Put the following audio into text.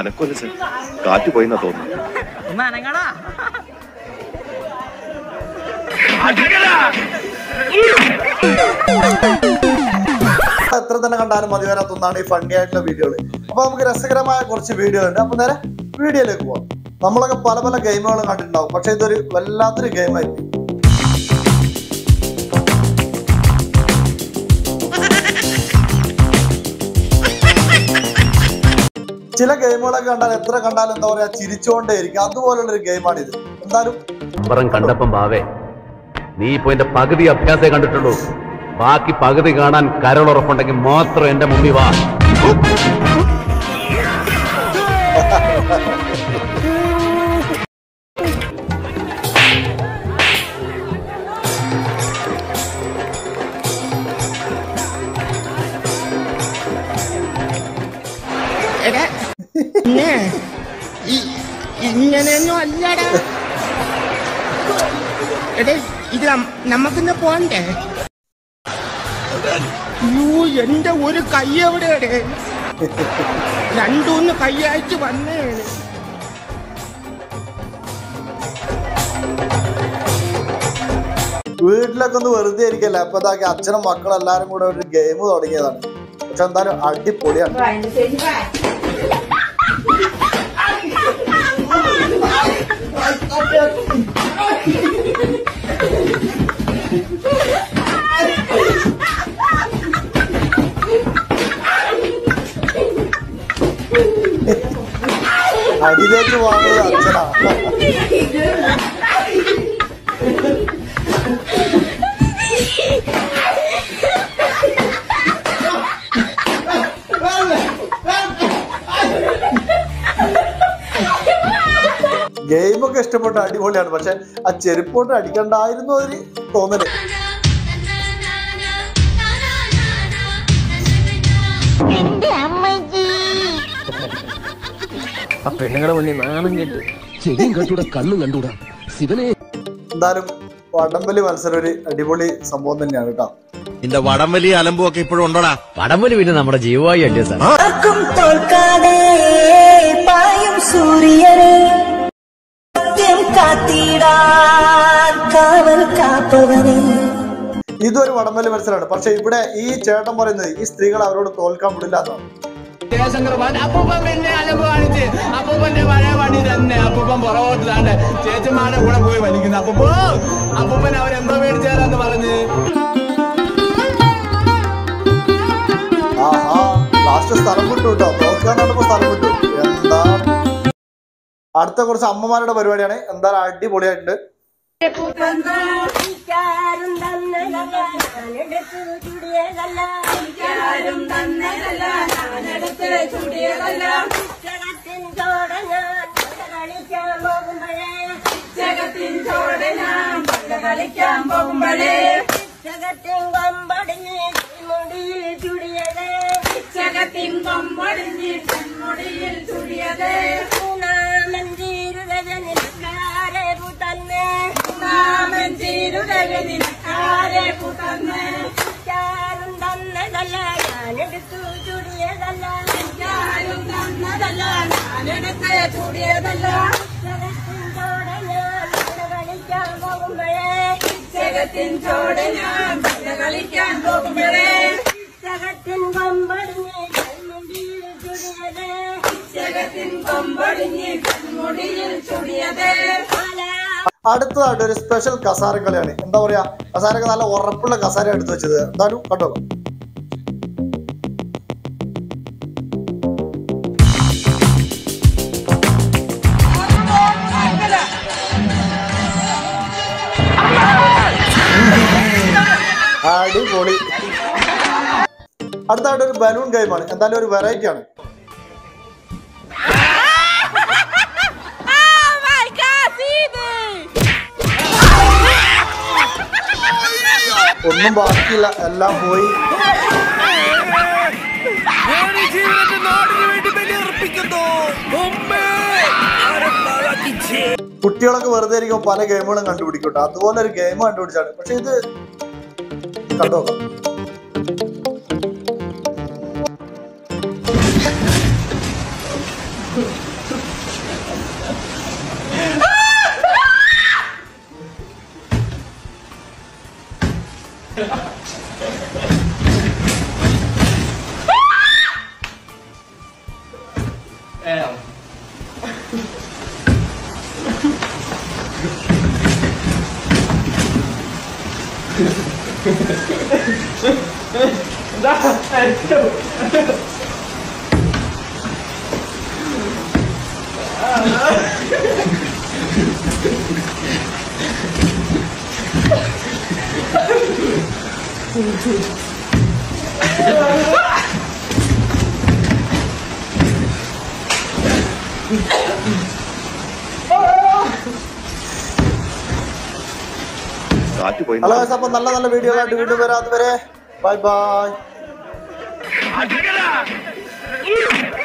അനക്കൊല്ല sir കാറ്റ് പോയിന്നാ തോന്നുന്നു ഒന്ന് അനങ്ങടാ എത്ര തന്നെ കണ്ടാലും മതി വരാത്ത ഒന്നാണ് ഈ ഫണ്ണി ആയിട്ടുള്ള വീഡിയോകൾ അപ്പൊ നമുക്ക് രസകരമായ കുറച്ച് വീഡിയോ ഉണ്ട് അപ്പൊ നേരെ വീഡിയോയിലേക്ക് പോവാം നമ്മളൊക്കെ പല പല ഗെയിമുകളും കണ്ടിട്ടുണ്ടാവും പക്ഷെ ഇതൊരു വല്ലാത്തൊരു ഗെയിമായിരിക്കും ചില ഗെയിമുകളൊക്കെ കണ്ടാൽ എത്ര കണ്ടാലും എന്താ പറയാ ചിരിച്ചുകൊണ്ടേ ഇരിക്കും അതുപോലുള്ള ഒരു ഗെയിമാണിത് എന്തായാലും അപ്പുറം കണ്ടപ്പം ബാവേ നീ ഇപ്പൊ എന്റെ പകുതി അഭ്യാസേ കണ്ടിട്ടുള്ളൂ ബാക്കി പകുതി കാണാൻ കരളുറപ്പുണ്ടെങ്കിൽ മാത്രം എന്റെ മുമ്പിൽ വാ എടാ പിന്നെ ഈ- ഇങ്ങനെയൊന്നും അല്ലടാ എടേ ഇത് നം- നമുക്കിന്ന് പോണ്ടേ അയ്യോ എന്റെ ഒരു കൈ എവിടെയാടേ രണ്ടൂന്ന് കൈയായിട്ട് വന്നേ വീട്ടിലൊക്കെ ഒന്ന് വെറുതെ ഇരിക്കല്ലേ അപ്പൊ ഇതാക്കി അച്ഛനും മക്കളും എല്ലാരും കൂടെ ഒരു ഗെയിം തുടങ്ങിയതാണ് പക്ഷെ എന്തായാലും അടിപൊളിയാണ് അടിയിലേക്ക് വാങ്ങുന്നത് അച്ഛനാ ഗെയിമൊക്കെ ഇഷ്ടപ്പെട്ട അടിപൊളിയാണ് പക്ഷെ ആ ചെരുപ്പോട്ട് അടിക്കണ്ടായിരുന്നു ഒരു തോന്നല് ആ പെണ്ണുങ്ങളുടെ മുന്നിൽ നാണം കേട്ടു ചെവിയും കണ്ടൂടാ കണ്ണും കണ്ടൂടാ ശിവനെ എന്തായാലും വടംവലി മത്സരം ഒരു അടിപൊളി സംഭവം തന്നെയാണ് കേട്ടോ നിന്റെ വടംവലി അലമ്പും ഒക്കെ ഇപ്പോഴും ഉണ്ടോടാ വടംവലി പിന്നെ നമ്മുടെ ജീവമായി അല്ലേ സാർ ആർക്കും തോൽക്കാതെ പായും സൂര്യനെ സത്യം കാത്തിടാൻ കാവൽ കാപ്പവനെ ഇതൊരു വടംവലി മത്സരമാണ് പക്ഷെ ഇവിടെ ഈ ചേട്ടൻ പറയുന്നത് ഈ സ്ത്രീകൾ അവരോട് തോൽക്കാൻ വിടില്ല എന്നാണ് അപ്പൂപ്പൻ പിന്നെ അലമ്പ് കാണിച്ച് അപ്പൂപ്പന്റെ പഴയ പണി തന്നെ അപ്പൂപ്പൻ പുറകോട്ട് താണ്ട് ചേച്ചിമാരുടെ കൂടെ പോയി വലിക്കുന്നു അപ്പൂപ്പോ അപ്പൂപ്പൻ അവരെന്തോ മേടിച്ചാലെന്ന് പറഞ്ഞ് ആഹാ ലാസ്റ്റ് സ്ഥലം വിട്ടു കേട്ടോ തോൽക്കാൻ കണ്ടപ്പോ സ്ഥലം വിട്ടു എന്താ അടുത്ത കുറച്ച് അമ്മമാരുടെ പരിപാടിയാണ് എന്തായാലും അടിപൊളിയായിട്ടുണ്ട് ജഗത്തിൻ ചോട ഞാൻ കളിക്കാൻ പോകുമ്പോഴേ ജഗത്തിൻ കൊമ്പടിഞ്ഞ് മുടിയിൽ ചുടിയത് ജഗത്തിൻ കൊമ്പടിഞ്ഞ് മുടിയിൽ ചുടിയത് മൂന്നാമൻ ജീരുതനിൽക്കാരെ പുതന്നെ മൂന്നാമൻ ജീരുതനിൽക്കാരെ പുതന്നെ ചാരും തന്നതല്ല ഞാനെടുത്തു ചുടിയതല്ല ചാരും തന്നതല്ല ഞാനെടുത്ത് ചുടിയതല്ല ജഗത്തിൻ ചോട ഞാൻ കളിക്കാൻ പോകുമ്പോഴേ ജഗത്തിൻ ചോട ഞാൻ കളിക്കാൻ പോകുമ്പോഴേ ജഗത്തിൻ കൊമ്പടിഞ്ഞ് കൺമുടിയിൽ ചുടിയത് ജഗത്തിൻ കൊമ്പടിഞ്ഞ് കൺമുടിയിൽ ചുടിയത് അടുത്തതായിട്ട് ഒരു സ്പെഷ്യൽ കസാര കളിയാണ് എന്താ പറയാ കസാരൊക്കെ നല്ല ഉറപ്പുള്ള കസാര എടുത്തു വെച്ചത് എന്തായാലും കണ്ടോ അടിപൊളി അടുത്തായിട്ട് ഒരു ബലൂൺ ഗെയിമാണ് എന്തായാലും ഒരു വെറൈറ്റി ആണ് ഒന്നും ബാക്കിയില്ല എല്ലാം പോയി കുട്ടികളൊക്കെ വെറുതെ ഇരിക്കുമ്പോൾ പല ഗെയിമുകളും കണ്ടുപിടിക്കട്ടെ അതുപോലെ ഒരു ഗെയിം കണ്ടുപിടിച്ചാണ് പക്ഷെ ഇത് കണ്ടോക്കാം കാറ്റ് പോയി ഹലോ ഗൈസ് അപ്പൊ നല്ല നല്ല വീഡിയോ ആയിട്ട് വീണ്ടും വരാം അതുവരെ ബൈ ബൈ